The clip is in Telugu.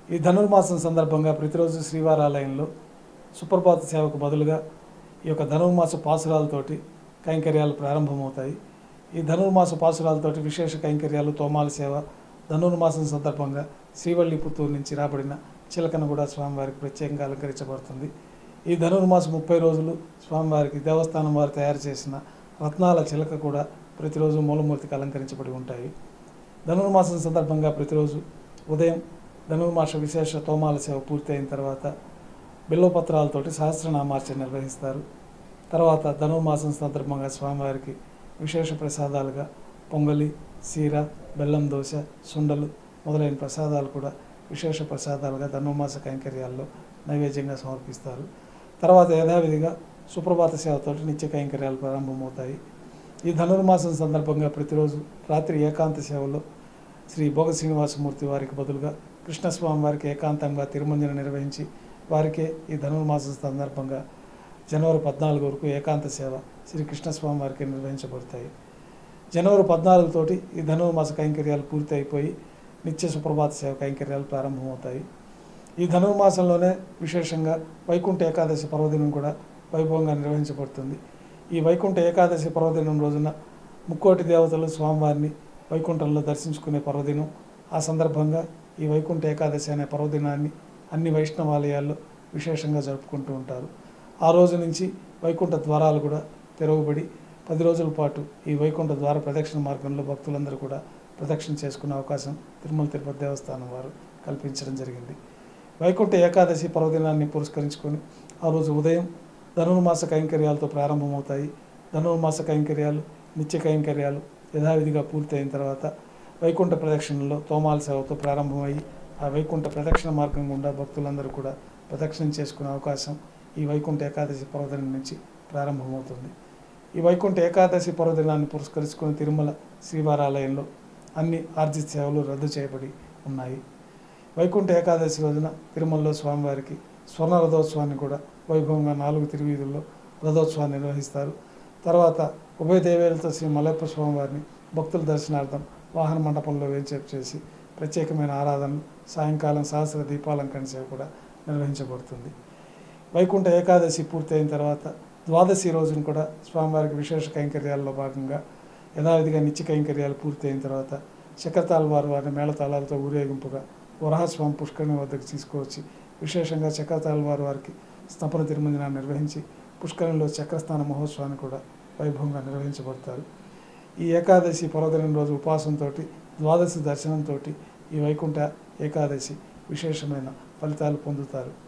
ఈ ధనుర్మాసం సందర్భంగా ప్రతిరోజు శ్రీవారాలయంలో సుప్రభాత సేవకు బదులుగా ఈ యొక్క ధనుర్మాస పాసురాలతోటి కైంకర్యాలు ప్రారంభమవుతాయి ఈ ధనుర్మాస పాసురాలతోటి విశేష కైంకర్యాలు తోమాల సేవ ధనుర్మాసం సందర్భంగా శ్రీవల్లి పుత్తూరు నుంచి రాబడిన చిలకన కూడా స్వామివారికి ప్రత్యేకంగా అలంకరించబడుతుంది ఈ ధనుర్మాసం ముప్పై రోజులు స్వామివారికి దేవస్థానం వారు తయారు చేసిన రత్నాల చిలక కూడా ప్రతిరోజు మూలమూర్తికి అలంకరించబడి ఉంటాయి ధనుర్మాసం సందర్భంగా ప్రతిరోజు ఉదయం ధనుర్మాస విశేష తోమాల సేవ పూర్తి అయిన తర్వాత బిల్వపత్రాలతోటి సహస్రనామార్చన నిర్వహిస్తారు తర్వాత ధనుర్మాసం సందర్భంగా స్వామివారికి విశేష ప్రసాదాలుగా పొంగలి సీర బెల్లం దోశ సుండలు మొదలైన ప్రసాదాలు కూడా విశేష ప్రసాదాలుగా ధనుర్మాస కైంకర్యాల్లో నైవేద్యంగా సమర్పిస్తారు తర్వాత యథావిధిగా సుప్రభాత సేవతోటి నిత్య కైంకర్యాలు ప్రారంభమవుతాయి ఈ ధనుర్మాసం సందర్భంగా ప్రతిరోజు రాత్రి ఏకాంత సేవలో శ్రీ భోగ శ్రీనివాసమూర్తి వారికి బదులుగా కృష్ణస్వామి వారికి ఏకాంతంగా తిరుమంజన నిర్వహించి వారికే ఈ ధనుర్మాసం సందర్భంగా జనవరి పద్నాలుగు వరకు ఏకాంత సేవ శ్రీ కృష్ణస్వామి వారికి నిర్వహించబడతాయి జనవరి పద్నాలుగు తోటి ఈ ధనుర్మాస కైంకర్యాలు పూర్తి అయిపోయి నిత్య సుప్రభాత సేవ కైంకర్యాలు ప్రారంభమవుతాయి ఈ ధనుర్మాసంలోనే విశేషంగా వైకుంఠ ఏకాదశి పర్వదినం కూడా వైభవంగా నిర్వహించబడుతుంది ఈ వైకుంఠ ఏకాదశి పర్వదినం రోజున ముక్కోటి దేవతలు స్వామివారిని వైకుంఠంలో దర్శించుకునే పర్వదినం ఆ సందర్భంగా ఈ వైకుంఠ ఏకాదశి అనే పర్వదినాన్ని అన్ని వైష్ణవాలయాల్లో విశేషంగా జరుపుకుంటూ ఉంటారు ఆ రోజు నుంచి వైకుంఠ ద్వారాలు కూడా తెరవబడి పది రోజుల పాటు ఈ వైకుంఠ ద్వార ప్రదక్షిణ మార్గంలో భక్తులందరూ కూడా ప్రదక్షిణ చేసుకునే అవకాశం తిరుమల తిరుపతి దేవస్థానం వారు కల్పించడం జరిగింది వైకుంఠ ఏకాదశి పర్వదినాన్ని పురస్కరించుకొని ఆ రోజు ఉదయం ధనుర్మాస కైంకర్యాలతో ప్రారంభమవుతాయి ధనుర్మాస కైంకర్యాలు నిత్య కైంకర్యాలు యథావిధిగా పూర్తయిన తర్వాత వైకుంఠ ప్రదక్షిణలో తోమాల సేవతో ప్రారంభమయ్యి ఆ వైకుంఠ ప్రదక్షిణ మార్గం గుండా భక్తులందరూ కూడా ప్రదక్షిణం చేసుకునే అవకాశం ఈ వైకుంఠ ఏకాదశి పర్వదినం నుంచి ప్రారంభమవుతుంది ఈ వైకుంఠ ఏకాదశి పర్వదినాన్ని పురస్కరించుకుని తిరుమల శ్రీవారాలయంలో అన్ని ఆర్జిత సేవలు రద్దు చేయబడి ఉన్నాయి వైకుంఠ ఏకాదశి రోజున తిరుమలలో స్వామివారికి స్వర్ణ రథోత్సవాన్ని కూడా వైభవంగా నాలుగు తిరువీధుల్లో రథోత్సవాన్ని నిర్వహిస్తారు తర్వాత ఉభయ దేవేలతో శ్రీ మలయప్ప స్వామివారిని భక్తుల దర్శనార్థం వాహన మండపంలో వేంచేపు చేసి ప్రత్యేకమైన ఆరాధనలు సాయంకాలం సహస్ర దీపాలంకరణ సేవ కూడా నిర్వహించబడుతుంది వైకుంఠ ఏకాదశి పూర్తయిన తర్వాత ద్వాదశి రోజున కూడా స్వామివారికి విశేష కైంకర్యాల్లో భాగంగా యథావిధిగా నిత్య కైంకర్యాలు పూర్తయిన తర్వాత చక్రతాళ వారు వారిని మేళతాళాలతో ఊరేగింపుగా వరహస్వామి పుష్కరిణి వద్దకు తీసుకువచ్చి విశేషంగా చక్రతాళ వారు వారికి స్థపన తిరుమంజనాన్ని నిర్వహించి పుష్కరంలో చక్రస్థాన మహోత్సవాన్ని కూడా వైభవంగా నిర్వహించబడతారు ఈ ఏకాదశి పర్వదినం రోజు ఉపవాసంతో ద్వాదశి దర్శనంతో ఈ వైకుంఠ ఏకాదశి విశేషమైన ఫలితాలు పొందుతారు